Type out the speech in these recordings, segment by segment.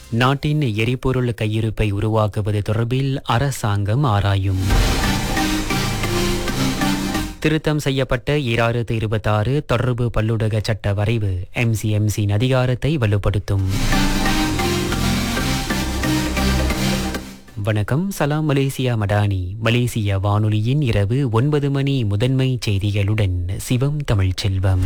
நாட்டின் எரிபொருள் கையிருப்பை உருவாக்குவது தொடர்பில் அரசாங்கம் ஆராயும் திருத்தம் செய்யப்பட்ட ஈராயிரத்து இருபத்தாறு தொடர்பு பல்லுடக சட்ட வரைவு எம்சிஎம்சியின் அதிகாரத்தை வலுப்படுத்தும் வணக்கம் சலாம் மலேசியா மடானி மலேசிய வானொலியின் இரவு ஒன்பது மணி முதன்மை செய்திகளுடன் சிவம் தமிழ்ச்செல்வம்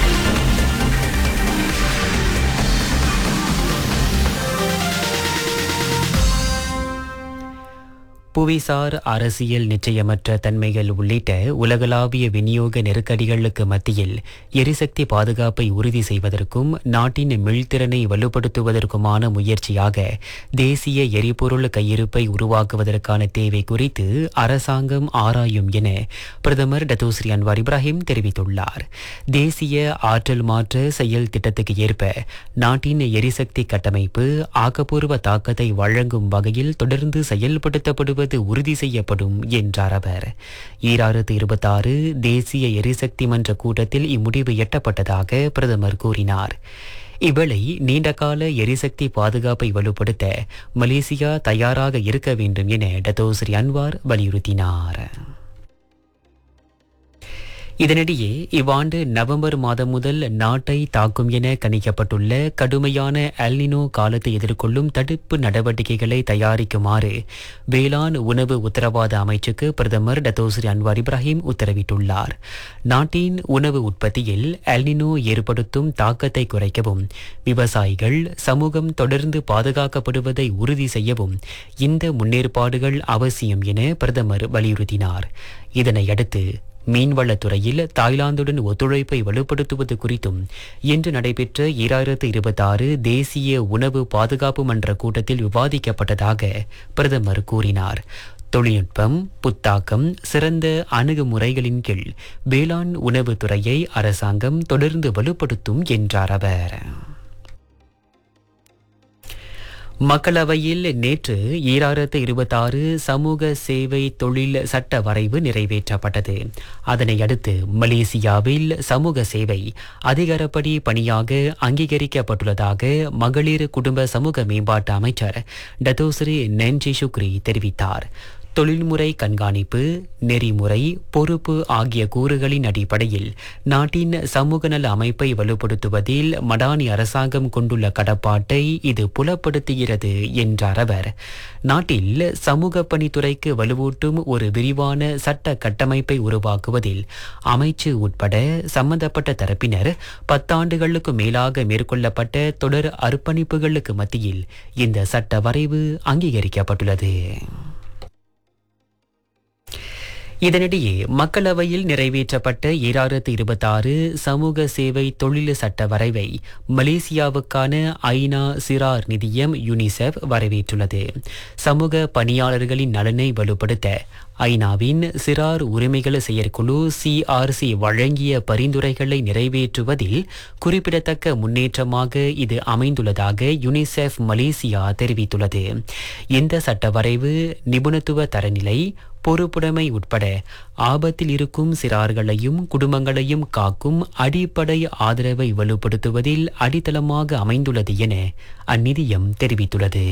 புவிசார் அரசியல் நிச்சயமற்ற தன்மைகள் உள்ளிட்ட உலகளாவிய விநியோக நெருக்கடிகளுக்கு மத்தியில் எரிசக்தி பாதுகாப்பை உறுதி செய்வதற்கும் நாட்டின் மிழ்திறனை வலுப்படுத்துவதற்குமான முயற்சியாக தேசிய எரிபொருள் கையிருப்பை உருவாக்குவதற்கான தேவை குறித்து அரசாங்கம் ஆராயும் என பிரதமர் டத்தோஸ்ரீ அன்வார் இப்ராஹிம் தெரிவித்துள்ளார் தேசிய ஆற்றல் மாற்ற செயல் திட்டத்துக்கு ஏற்ப நாட்டின் எரிசக்தி கட்டமைப்பு ஆக்கப்பூர்வ தாக்கத்தை வழங்கும் வகையில் தொடர்ந்து செயல்படுத்தப்படுவது செய்வது உறுதி செய்யப்படும் என்றார் அவர் ஈராயிரத்து இருபத்தாறு தேசிய எரிசக்தி மன்ற கூட்டத்தில் இம்முடிவு எட்டப்பட்டதாக பிரதமர் கூறினார் இவ்வேளை நீண்டகால எரிசக்தி பாதுகாப்பை வலுப்படுத்த மலேசியா தயாராக இருக்க வேண்டும் என டத்தோஸ்ரீ அன்வார் வலியுறுத்தினார் இதனிடையே இவ்வாண்டு நவம்பர் மாதம் முதல் நாட்டை தாக்கும் என கணிக்கப்பட்டுள்ள கடுமையான அல்னினோ காலத்தை எதிர்கொள்ளும் தடுப்பு நடவடிக்கைகளை தயாரிக்குமாறு வேளாண் உணவு உத்தரவாத அமைச்சுக்கு பிரதமர் டத்தோஸ்ரீ அன்வார் இப்ராஹிம் உத்தரவிட்டுள்ளார் நாட்டின் உணவு உற்பத்தியில் அல்னினோ ஏற்படுத்தும் தாக்கத்தை குறைக்கவும் விவசாயிகள் சமூகம் தொடர்ந்து பாதுகாக்கப்படுவதை உறுதி செய்யவும் இந்த முன்னேற்பாடுகள் அவசியம் என பிரதமர் வலியுறுத்தினார் இதனையடுத்து மீன்வளத்துறையில் தாய்லாந்துடன் ஒத்துழைப்பை வலுப்படுத்துவது குறித்தும் இன்று நடைபெற்ற ஈராயிரத்து இருபத்தாறு தேசிய உணவு பாதுகாப்பு மன்ற கூட்டத்தில் விவாதிக்கப்பட்டதாக பிரதமர் கூறினார் தொழில்நுட்பம் புத்தாக்கம் சிறந்த அணுகுமுறைகளின் கீழ் வேளாண் உணவுத்துறையை அரசாங்கம் தொடர்ந்து வலுப்படுத்தும் என்றார் அவர் மக்களவையில் நேற்று ஈராயிரத்து இருபத்தாறு சமூக சேவை தொழில் சட்ட வரைவு நிறைவேற்றப்பட்டது அதனை அடுத்து மலேசியாவில் சமூக சேவை அதிகாரப்படி பணியாக அங்கீகரிக்கப்பட்டுள்ளதாக மகளிர் குடும்ப சமூக மேம்பாட்டு அமைச்சர் டத்தோஸ்ரீ நென்ஜி சுக்ரி தெரிவித்தார் தொழில்முறை கண்காணிப்பு நெறிமுறை பொறுப்பு ஆகிய கூறுகளின் அடிப்படையில் நாட்டின் சமூக நல அமைப்பை வலுப்படுத்துவதில் மடானி அரசாங்கம் கொண்டுள்ள கடப்பாட்டை இது புலப்படுத்துகிறது என்றார் அவர் நாட்டில் சமூக பணித்துறைக்கு வலுவூட்டும் ஒரு விரிவான சட்ட கட்டமைப்பை உருவாக்குவதில் அமைச்சு உட்பட சம்பந்தப்பட்ட தரப்பினர் பத்தாண்டுகளுக்கு மேலாக மேற்கொள்ளப்பட்ட தொடர் அர்ப்பணிப்புகளுக்கு மத்தியில் இந்த சட்ட வரைவு அங்கீகரிக்கப்பட்டுள்ளது இதனிடையே மக்களவையில் நிறைவேற்றப்பட்ட ஈராயிரத்து இருபத்தாறு சமூக சேவை தொழில் சட்ட வரைவை மலேசியாவுக்கான ஐநா சிறார் நிதியம் யுனிசெஃப் வரவேற்றுள்ளது சமூக பணியாளர்களின் நலனை வலுப்படுத்த ஐநாவின் சிறார் உரிமைகள் செயற்குழு சிஆர்சி வழங்கிய பரிந்துரைகளை நிறைவேற்றுவதில் குறிப்பிடத்தக்க முன்னேற்றமாக இது அமைந்துள்ளதாக யுனிசெஃப் மலேசியா தெரிவித்துள்ளது இந்த சட்ட வரைவு நிபுணத்துவ தரநிலை பொறுப்புடைமை உட்பட ஆபத்தில் இருக்கும் சிறார்களையும் குடும்பங்களையும் காக்கும் அடிப்படை ஆதரவை வலுப்படுத்துவதில் அடித்தளமாக அமைந்துள்ளது என அந்நிதியம் தெரிவித்துள்ளது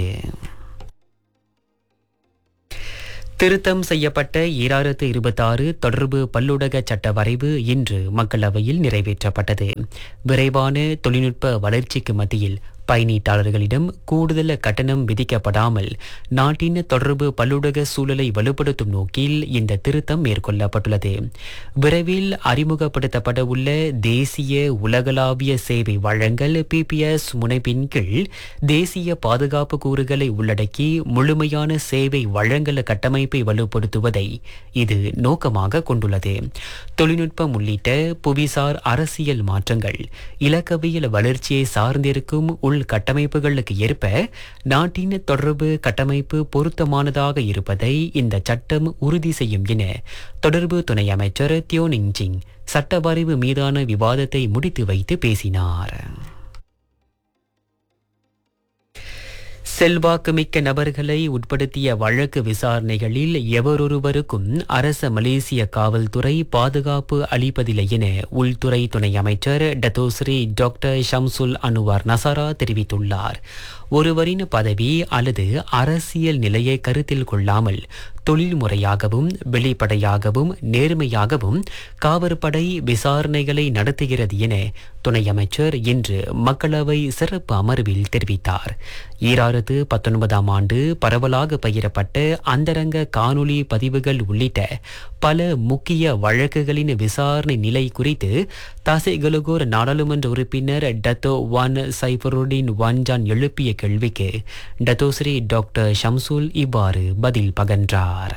திருத்தம் செய்யப்பட்ட ஈராயிரத்து இருபத்தாறு தொடர்பு பல்லுடக சட்ட வரைவு இன்று மக்களவையில் நிறைவேற்றப்பட்டது விரைவான தொழில்நுட்ப வளர்ச்சிக்கு மத்தியில் பயணீட்டாளர்களிடம் கூடுதல் கட்டணம் விதிக்கப்படாமல் நாட்டின் தொடர்பு பல்லுடக சூழலை வலுப்படுத்தும் நோக்கில் இந்த திருத்தம் மேற்கொள்ளப்பட்டுள்ளது விரைவில் அறிமுகப்படுத்தப்பட உள்ள தேசிய உலகளாவிய சேவை வழங்கல் பிபிஎஸ் முனைப்பின் கீழ் தேசிய பாதுகாப்பு கூறுகளை உள்ளடக்கி முழுமையான சேவை வழங்கல் கட்டமைப்பை வலுப்படுத்துவதை இது நோக்கமாக கொண்டுள்ளது தொழில்நுட்பம் உள்ளிட்ட புவிசார் அரசியல் மாற்றங்கள் இலக்கவியல் வளர்ச்சியை சார்ந்திருக்கும் உள்கட்டமைப்புகளுக்கு ஏற்ப நாட்டின் தொடர்பு கட்டமைப்பு பொருத்தமானதாக இருப்பதை இந்த சட்டம் உறுதி செய்யும் என தொடர்பு துணை அமைச்சர் தியோனிங் சிங் சட்டவரைவு மீதான விவாதத்தை முடித்து வைத்து பேசினார் செல்வாக்குமிக்க நபர்களை உட்படுத்திய வழக்கு விசாரணைகளில் எவரொருவருக்கும் அரச மலேசிய காவல்துறை பாதுகாப்பு அளிப்பதில்லை என உள்துறை துணை அமைச்சர் Datuk Seri doctor Shamsul Anuar Nasarah தெரிவித்துள்ளார் ஒருவரின் பதவி அல்லது அரசியல் நிலையை கருத்தில் கொள்ளாமல் தொழில்முறையாகவும் வெளிப்படையாகவும் நேர்மையாகவும் காவற்படை விசாரணைகளை நடத்துகிறது என துணை அமைச்சர் இன்று மக்களவை சிறப்பு அமர்வில் தெரிவித்தார் ஈராயிரத்து பத்தொன்பதாம் ஆண்டு பரவலாக பகிரப்பட்ட அந்தரங்க காணொளி பதிவுகள் உள்ளிட்ட பல முக்கிய வழக்குகளின் விசாரணை நிலை குறித்து தசைகலுகோர் நாடாளுமன்ற உறுப்பினர் டத்தோ வான் சைபருடின் வான்ஜான் எழுப்பிய கேள்விக்கு டத்தோஸ்ரீ டாக்டர் ஷம்சுல் இவ்வாறு பதில் பகன்றார்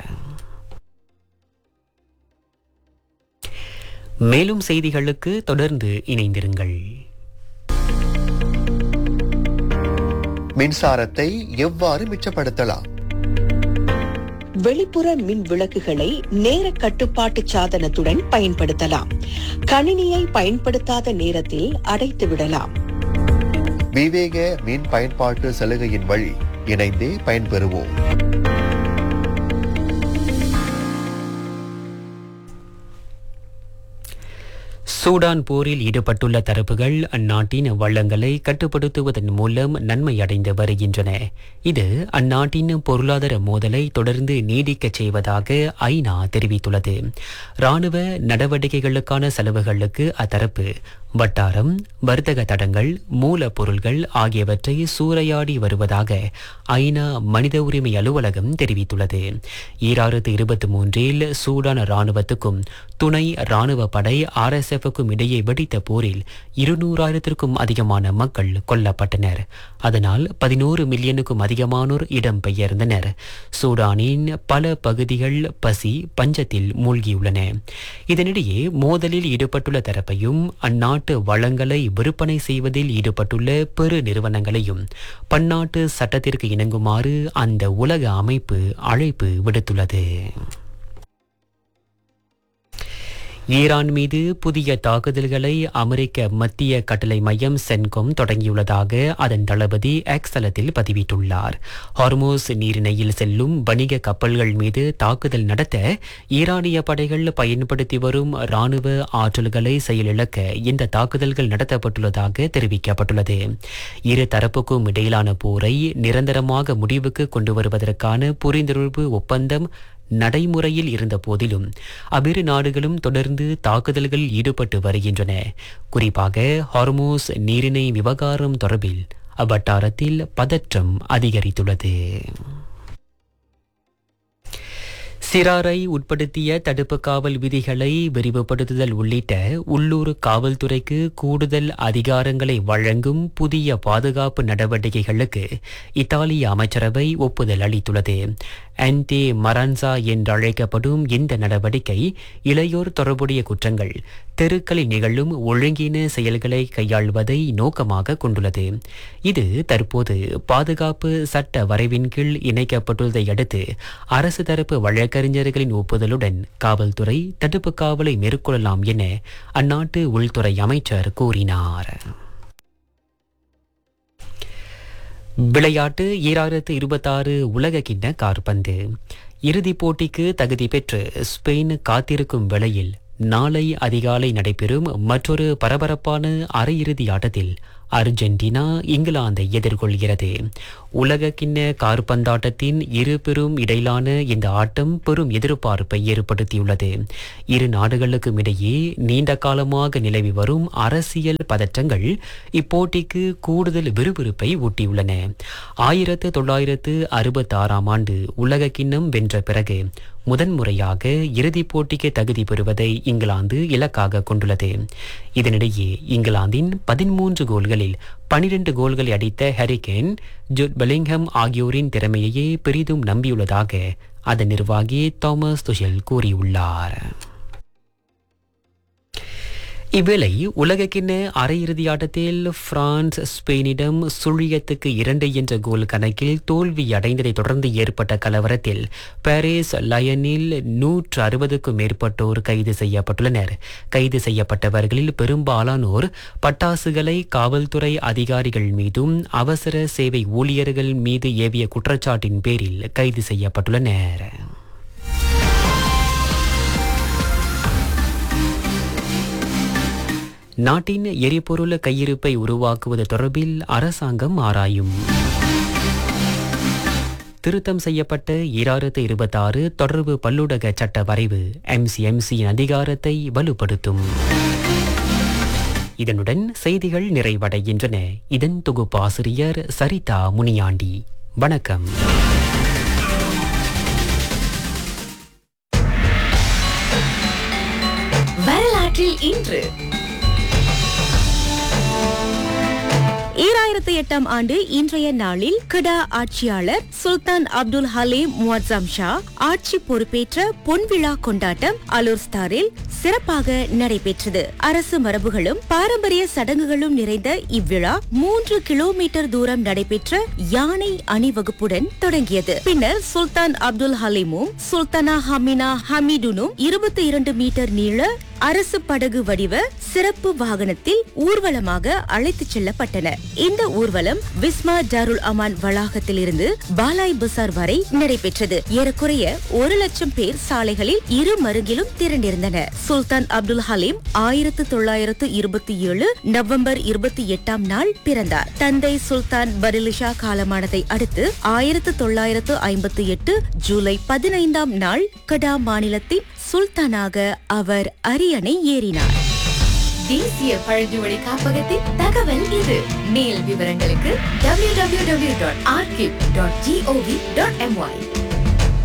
மேலும் செய்திகளுக்கு தொடர்ந்து இணைந்திருங்கள் மின்சாரத்தை எவ்வாறு மிச்சப்படுத்தலாம் வெளிப்புற மின் விளக்குகளை நேர கட்டுப்பாட்டு சாதனத்துடன் பயன்படுத்தலாம் கணினியை பயன்படுத்தாத நேரத்தில் அடைத்து விடலாம் விவேக மின் பயன்பாட்டு சலுகையின் வழி இணைந்தே பயன்பெறுவோம் சூடான் போரில் ஈடுபட்டுள்ள தரப்புகள் அந்நாட்டின் வள்ளங்களை கட்டுப்படுத்துவதன் மூலம் நன்மை அடைந்து வருகின்றன இது அந்நாட்டின் பொருளாதார மோதலை தொடர்ந்து நீடிக்கச் செய்வதாக ஐநா தெரிவித்துள்ளது ராணுவ நடவடிக்கைகளுக்கான செலவுகளுக்கு அத்தரப்பு வட்டாரம் வர்த்தக தடங்கள் மூலப்பொருள்கள் ஆகியவற்றை சூறையாடி வருவதாக ஐநா மனித உரிமை அலுவலகம் தெரிவித்துள்ளது ஈராயிரத்து இருபத்தி மூன்றில் சூடான் ராணுவத்துக்கும் துணை ராணுவ படை ஆர்எஸ்எஃப்க்கும் இடையே வெடித்த போரில் இருநூறாயிரத்திற்கும் அதிகமான மக்கள் கொல்லப்பட்டனர் அதனால் பதினோரு மில்லியனுக்கும் அதிகமானோர் இடம்பெயர்ந்தனர் சூடானின் பல பகுதிகள் பசி பஞ்சத்தில் மூழ்கியுள்ளன இதனிடையே மோதலில் ஈடுபட்டுள்ள தரப்பையும் அந்நாட்டு வளங்களை விற்பனை செய்வதில் ஈடுபட்டுள்ள பெரு நிறுவனங்களையும் பன்னாட்டு சட்டத்திற்கு இணங்குமாறு அந்த உலக அமைப்பு அழைப்பு விடுத்துள்ளது ஈரான் மீது புதிய தாக்குதல்களை அமெரிக்க மத்திய கட்டளை மையம் சென்கொம் தொடங்கியுள்ளதாக அதன் தளபதி எக்ஸ் தளத்தில் பதிவிட்டுள்ளார் ஹார்மோஸ் நீரிணையில் செல்லும் வணிக கப்பல்கள் மீது தாக்குதல் நடத்த ஈரானிய படைகள் பயன்படுத்தி வரும் ராணுவ ஆற்றல்களை செயலிழக்க இந்த தாக்குதல்கள் நடத்தப்பட்டுள்ளதாக தெரிவிக்கப்பட்டுள்ளது இரு தரப்புக்கும் இடையிலான போரை நிரந்தரமாக முடிவுக்கு கொண்டு வருவதற்கான புரிந்துணர்வு ஒப்பந்தம் நடைமுறையில் இருந்த போதிலும் அவ்விரு நாடுகளும் தொடர்ந்து தாக்குதல்களில் ஈடுபட்டு வருகின்றன குறிப்பாக ஹார்மோஸ் நீரிணை விவகாரம் தொடர்பில் அவ்வட்டாரத்தில் பதற்றம் அதிகரித்துள்ளது சிறாரை உட்படுத்திய தடுப்பு காவல் விதிகளை விரிவுபடுத்துதல் உள்ளிட்ட உள்ளூர் காவல்துறைக்கு கூடுதல் அதிகாரங்களை வழங்கும் புதிய பாதுகாப்பு நடவடிக்கைகளுக்கு இத்தாலிய அமைச்சரவை ஒப்புதல் அளித்துள்ளது ஆன்டி மரான்சா என்றழைக்கப்படும் இந்த நடவடிக்கை இளையோர் தொடர்புடைய குற்றங்கள் தெருக்களில் நிகழும் ஒழுங்கின செயல்களை கையாள்வதை நோக்கமாக கொண்டுள்ளது இது தற்போது பாதுகாப்பு சட்ட வரைவின் கீழ் இணைக்கப்பட்டுள்ளதை அடுத்து அரசு தரப்பு வழக்கறிஞர்களின் ஒப்புதலுடன் காவல்துறை தடுப்பு காவலை மேற்கொள்ளலாம் என அந்நாட்டு உள்துறை அமைச்சர் கூறினார் விளையாட்டு ஈராயிரத்து இருபத்தாறு உலக கிண்ண கார்பந்து இறுதிப் போட்டிக்கு தகுதி பெற்று ஸ்பெயின் காத்திருக்கும் வேளையில் நாளை அதிகாலை நடைபெறும் மற்றொரு பரபரப்பான அரையிறுதி ஆட்டத்தில் அர்ஜென்டினா இங்கிலாந்தை எதிர்கொள்கிறது உலக கிண்ண கார்பந்தாட்டத்தின் இரு பெரும் இடையிலான இந்த ஆட்டம் பெரும் எதிர்பார்ப்பை ஏற்படுத்தியுள்ளது இரு நாடுகளுக்கும் இடையே நீண்ட காலமாக நிலவி வரும் அரசியல் பதற்றங்கள் இப்போட்டிக்கு கூடுதல் விறுவிறுப்பை ஊட்டியுள்ளன ஆயிரத்து தொள்ளாயிரத்து அறுபத்தாறாம் ஆண்டு உலக கிண்ணம் வென்ற பிறகு முதன்முறையாக இறுதிப் போட்டிக்கு தகுதி பெறுவதை இங்கிலாந்து இலக்காக கொண்டுள்ளது இதனிடையே இங்கிலாந்தின் பதிமூன்று கோல்களில் பனிரெண்டு கோல்களை அடித்த ஹரிகேன் ஜுட் பெலிங்ஹம் ஆகியோரின் திறமையையே பெரிதும் நம்பியுள்ளதாக அதன் நிர்வாகி தாமஸ் துஷல் கூறியுள்ளார் இவ்வேளை உலகக்கிண்ண அரையிறுதி ஆட்டத்தில் பிரான்ஸ் ஸ்பெயினிடம் சுழியத்துக்கு இரண்டு என்ற கோல் கணக்கில் தோல்வி அடைந்ததை தொடர்ந்து ஏற்பட்ட கலவரத்தில் பாரிஸ் லயனில் நூற்று அறுபதுக்கும் மேற்பட்டோர் கைது செய்யப்பட்டுள்ளனர் கைது செய்யப்பட்டவர்களில் பெரும்பாலானோர் பட்டாசுகளை காவல்துறை அதிகாரிகள் மீதும் அவசர சேவை ஊழியர்கள் மீது ஏவிய குற்றச்சாட்டின் பேரில் கைது செய்யப்பட்டுள்ளனர் நாட்டின் எரிபொருள் கையிருப்பை உருவாக்குவது தொடர்பில் அரசாங்கம் ஆராயும் திருத்தம் செய்யப்பட்ட ஈராயிரத்து இருபத்தாறு தொடர்பு பல்லுடக சட்ட வரைவு எம்சிஎம்சியின் அதிகாரத்தை வலுப்படுத்தும் இதனுடன் செய்திகள் நிறைவடைகின்றன இதன் தொகுப்பாசிரியர் சரிதா முனியாண்டி வணக்கம் வரலாற்றில் இன்று ஈராயிரத்து எட்டாம் ஆண்டு இன்றைய நாளில் கிடா ஆட்சியாளர் சுல்தான் அப்துல் ஹலீம் முவzzam ஷா ஆட்சி பொறுப்பேற்ற பொன்விழா கொண்டாட்டம் அலூர்ஸ்தாரில் சிறப்பாக நடைபெற்றது அரசு மரபுகளும் பாரம்பரிய சடங்குகளும் நிறைந்த இவ்விழா மூன்று கிலோமீட்டர் தூரம் நடைபெற்ற யானை அணிவகுப்புடன் தொடங்கியது பின்னர் சுல்தான் அப்துல் ஹலீமும் சுல்தானா ஹமினா ஹமீடுனும் இருபத்தி இரண்டு மீட்டர் நீள அரசு படகு வடிவ சிறப்பு வாகனத்தில் ஊர்வலமாக அழைத்துச் செல்லப்பட்டனர் இந்த ஊர்வலம் விஸ்மா டாருல் அமான் வளாகத்தில் இருந்து பாலாய் பசார் வரை நடைபெற்றது ஏறக்குறைய ஒரு லட்சம் பேர் சாலைகளில் இரு மருங்கிலும் திரண்டிருந்தனர் சுல்தான் அப்துல் ஹலீம் ஆயிரத்து தொள்ளாயிரத்து இருபத்தி ஏழு நவம்பர் இருபத்தி எட்டாம் நாள் பிறந்தார் தந்தை சுல்தான் பரிலிஷா காலமானதை அடுத்து ஆயிரத்து தொள்ளாயிரத்து ஐம்பத்தி எட்டு ஜூலை பதினைந்தாம் நாள் கடா மாநிலத்தின் சுல்தானாக அவர் அரியணை ஏறினார் தேசிய பழங்குடி காப்பகத்தின் தகவல் இது மேல் விவரங்களுக்கு www.archive.gov.my